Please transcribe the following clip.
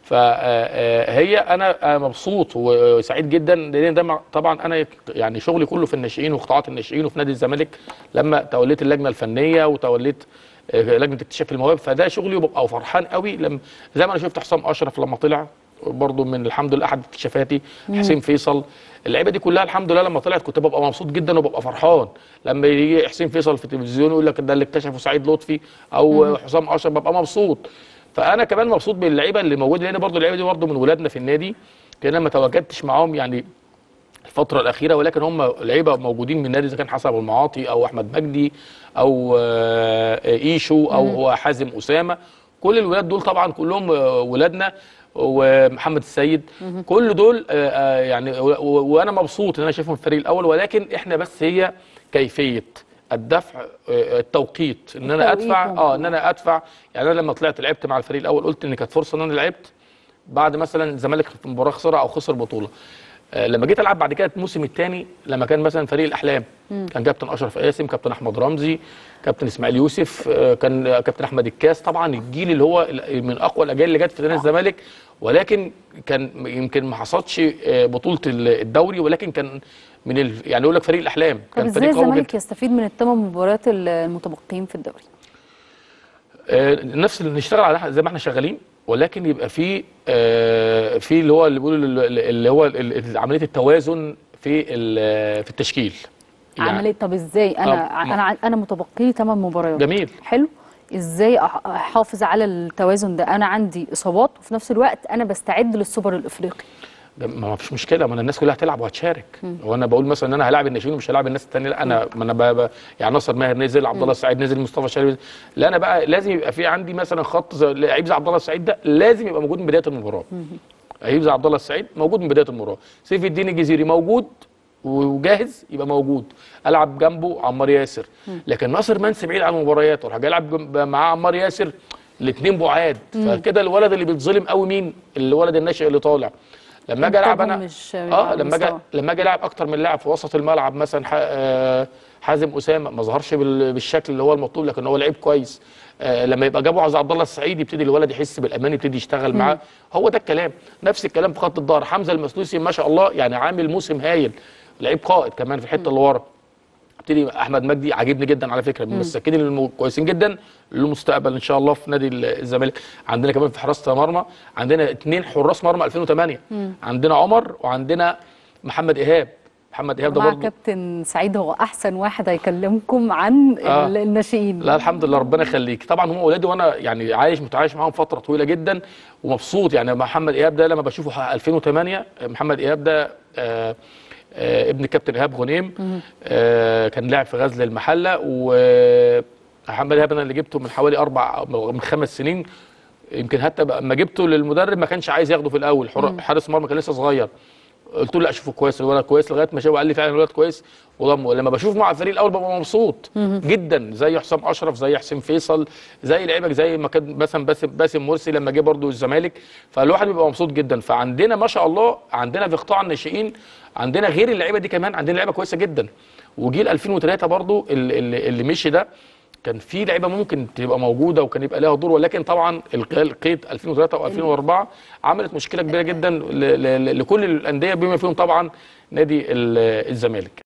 فهي انا أنا مبسوط وسعيد جدا لان ده مع- طبعا انا يعني شغلي كله في الناشئين وقطاعات الناشئين وفي نادي الزمالك لما توليت اللجنه الفنيه وتوليت آه، لجنه اكتشاف المواهب فده شغلي وببقى فرحان قوي لما زي ما انا شفت حسام اشرف لما طلع برضه من الحمد لله احد اكتشافاتي حسين فيصل اللعيبه دي كلها الحمد لله لما طلعت كنت ببقى مبسوط جدا وببقى فرحان لما يجي حسين فيصل في التلفزيون يقول لك ده اللي اكتشفه سعيد لطفي او حسام اشرف ببقى مبسوط فانا كمان مبسوط باللعيبه اللي موجوده لان برضه اللعيبه دي برضه من ولادنا في النادي كان أنا ما تواجدتش معاهم يعني الفترة الأخيرة ولكن هم لعيبة موجودين من النادي إذا كان حسن أبو المعاطي أو أحمد مجدي أو آه، إيشو أو هو حازم أسامة كل الولاد دول طبعا كلهم آه، ولادنا ومحمد السيد كل دول آه، آه، يعني و- و- وأنا مبسوط إن أنا شايفهم في الفريق الأول ولكن إحنا بس هي كيفية الدفع آه، التوقيت ان انا التوقيت ادفع ممكن. اه ان انا ادفع يعني انا لما طلعت لعبت مع الفريق الاول قلت ان كانت فرصه ان انا لعبت بعد مثلا الزمالك في مباراه خسرها او خسر بطوله آه، لما جيت العب بعد كده الموسم الثاني لما كان مثلا فريق الاحلام كان كابتن اشرف قاسم كابتن احمد رمزي كابتن اسماعيل يوسف آه، كان آه، كابتن احمد الكاس طبعا الجيل اللي هو ال- من اقوى الاجيال اللي جت في نادي الزمالك ولكن كان يمكن ما حصلش آه، بطوله ال- الدوري ولكن كان من ال... يعني يقول لك فريق الاحلام طب كان ازاي فريق قوي جدا الزمالك يستفيد من الثمان مباريات المتبقيين في الدوري؟ آه، نفس اللي نشتغل على زي ما احنا شغالين ولكن يبقى في آه، في اللي هو اللي بيقولوا ال- اللي هو ال- ال- عمليه التوازن في ال- في التشكيل يعني عمليه طب ازاي انا آه، ما- انا ع- انا متبقي لي 8 مباريات جميل حلو ازاي أح- احافظ على التوازن ده انا عندي اصابات وفي نفس الوقت انا بستعد للسوبر الافريقي ده ما فيش مشكله ما أنا الناس كلها هتلعب وهتشارك وانا بقول مثلا ان انا هلاعب الناشئين ومش هلاعب الناس الثانيه لا انا ما انا ب... ب... يعني ناصر ماهر نزل عبد الله السعيد نزل مصطفى شلبي نزل. لا انا بقى لازم يبقى في عندي مثلا خط زي لعيب زي عبد الله السعيد ده لازم يبقى موجود من بدايه المباراه لعيب زي عبد الله السعيد موجود من بدايه المباراه سيف الدين الجزيري موجود وجاهز يبقى موجود العب جنبه عمار ياسر لكن ناصر منسي بعيد عن المباريات وراح جاي العب جنب- معاه عمار ياسر الاثنين بعاد فكده الولد اللي بيتظلم قوي مين الولد الناشئ اللي طالع لما اجي العب إنتاجهم انا مش اه على لما اجي المستوى. لما اجي العب اكتر من لاعب في وسط الملعب مثلا ح- آه، حازم اسامه ما ظهرش بال- بالشكل اللي هو المطلوب لكن هو لعيب كويس آه، لما يبقى جابه عز عبد الله السعيد يبتدي الولد يحس بالامان يبتدي يشتغل معاه هو ده الكلام نفس الكلام في خط الظهر حمزه المسلوسي ما شاء الله يعني عامل موسم هايل لعيب قائد كمان في الحته اللي ورا ابتدي احمد مجدي عاجبني جدا على فكره من المساكين الكويسين جدا له مستقبل ان شاء الله في نادي الزمالك عندنا كمان في حراسه مرمى عندنا اثنين حراس مرمى 2008 عندنا عمر وعندنا محمد ايهاب محمد ايهاب ده مع برضه كابتن سعيد هو احسن واحد هيكلمكم عن آه. ال- الناشئين لا الحمد لله ربنا يخليك طبعا هم اولادي وانا يعني عايش متعايش معاهم فتره طويله جدا ومبسوط يعني محمد ايهاب ده لما بشوفه 2008 محمد ايهاب ده آه آه ابن الكابتن ايهاب غنيم آه كان لاعب في غزل المحله ومحمد ايهاب انا اللي جبته من حوالي اربع من خمس سنين يمكن حتى بقى- لما جبته للمدرب ما كانش عايز ياخده في الاول حر- حارس مرمى كان لسه صغير قلت له لا اشوفه كويس الولد كويس لغايه ما شافه قال لي فعلا الولد كويس وضمه لما بشوفه مع الفريق الاول ببقى مبسوط جدا زي حسام اشرف زي حسين فيصل زي لعيبه زي ما كان مثلا باسم باسم مرسي لما جه برضه الزمالك فالواحد بيبقى مبسوط جدا فعندنا ما شاء الله عندنا في قطاع الناشئين عندنا غير اللعيبه دي كمان عندنا لعيبه كويسه جدا وجيل 2003 برضه اللي, اللي, اللي مشي ده كان في لعيبه ممكن تبقى موجوده وكان يبقى لها دور ولكن طبعا الق- القيد 2003 و2004 عملت مشكله كبيره جدا ل- ل- لكل الانديه بما فيهم طبعا نادي ال- الزمالك